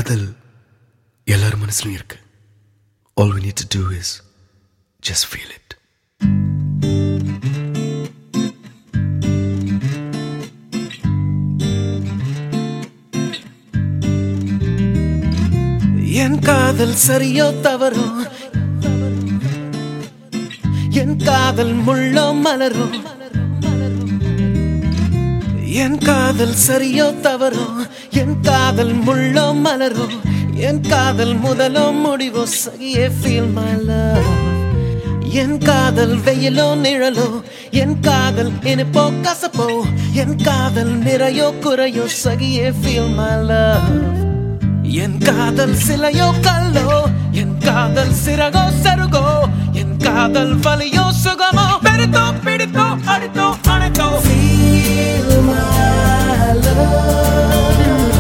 காதல் எல்லார் மனசுலயும் இருக்கு all we need to do is just feel it என் காதல் சரியோ தவறோ என் காதல் முள்ளோ மலரோ என் காதல் சரியோ தவறோ என் காதல் முள்ளோ மலரோ என் காதல் முதலோ முடிவோ சகியே ஃபீல் மை லவ் என் காதல் வெயிலோ நிழலோ என் காதல் இனிப்போ கசப்போ என் காதல் நிறையோ குறையோ சகியே ஃபீல் மை லவ் என் காதல் சிலையோ கல்லோ என் காதல் சிறகோ சருகோ என் காதல் வலியோ சுகமோ பெருத்தோ பிடித்தோ அடித்தோ அணைத்தோ Feel my love.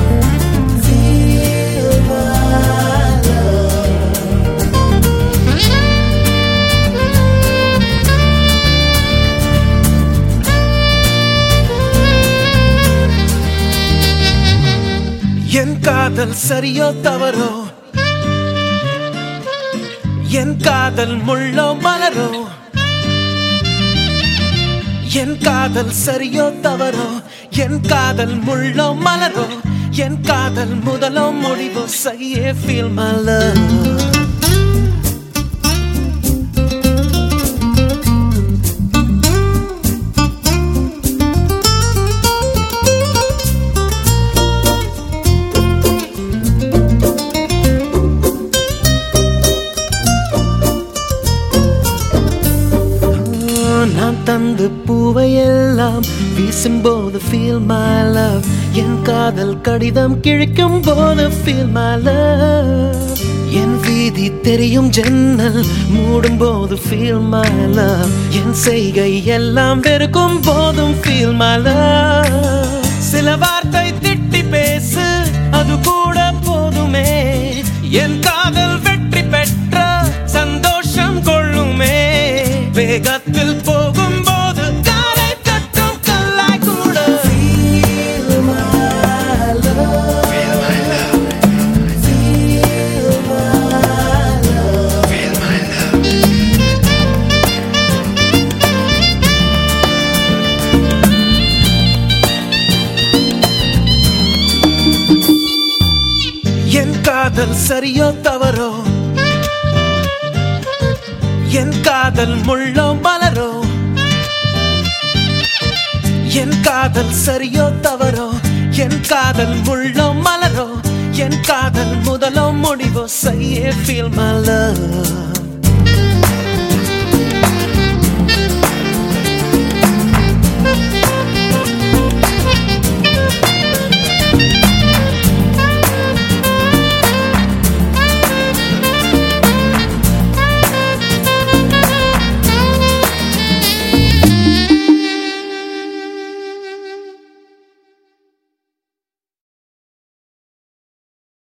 Feel my love. என் காதல் சரியோ தவறோ என் காதல் முள்ளோ மலரோ என் காதல் சரியோ தவறோ என் காதல் முள்ளோ மலரோ என் காதல் முதலோ முடிவோ சகியே ஃபீல் மை லவ் நான் தந்து பூவையெல்லாம் வீசும்போது ஃபீல் மை லவ் என் காதல் கடிதம் கிழிக்கும் போது ஃபீல் மை லவ் என் வீதி தெரியும் ஜன்னல் மூடும் போது ஃபீல் மை லவ் என் செய்கை எல்லாம் வெறுக்கும் போதும் ஃபீல் மை லவ் சில வார்த்தை திட்டி பேசு அது கூட போதுமே என் காதல் வெற்றி பெற்ற சந்தோஷம் கொள்ளுமே வேகத்தில் போகும்போது காலை தட்டும் கல்லாய் கூட Feel my love. Feel my love. என் காதல் சரியோ தவறோ என் காதல் முள்ளோ மலரோ என் காதல் சரியோ தவறோ என் காதல் முள்ளோ மலரோ என் காதல் முதலோ முடிவோ சையே ஃபீல் மை லவ்